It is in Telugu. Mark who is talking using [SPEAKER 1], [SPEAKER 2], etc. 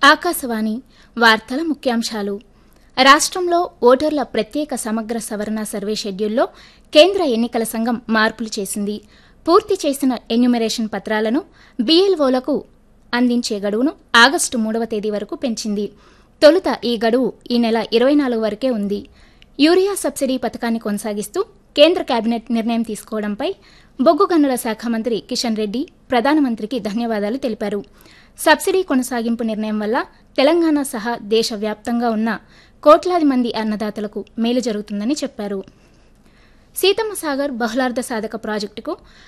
[SPEAKER 1] ఆకాశవాణి వార్తల ముఖ్యాంశాలు రాష్ట్రంలో ఓటర్ల ప్రత్యేక సమగ్ర సవరణ సర్వే షెడ్యూల్లో కేంద్ర ఎన్నికల సంఘం మార్పులు చేసింది పూర్తి చేసిన ఎన్యుమరేషన్ పత్రాలను బీఎల్ఓలకు అందించే గడువును ఆగస్టు మూడవ తేదీ వరకు పెంచింది తొలుత ఈ గడువు ఈ నెల ఇరవై నాలుగు వరకే ఉంది యూరియా సబ్సిడీ పథకాన్ని కొనసాగిస్తూ కేంద్ర కేబినెట్ నిర్ణయం తీసుకోవడంపై బొగ్గు గనుల శాఖ మంత్రి కిషన్ రెడ్డి ప్రధానమంత్రికి ధన్యవాదాలు తెలిపారు సబ్సిడీ కొనసాగింపు నిర్ణయం వల్ల తెలంగాణ సహా దేశవ్యాప్తంగా ఉన్న కోట్లాది మంది అన్నదాతలకు మేలు జరుగుతుందని చెప్పారు సీతమ్మ సాగర్ బహుళార్ధ సాధక ప్రాజెక్టుకు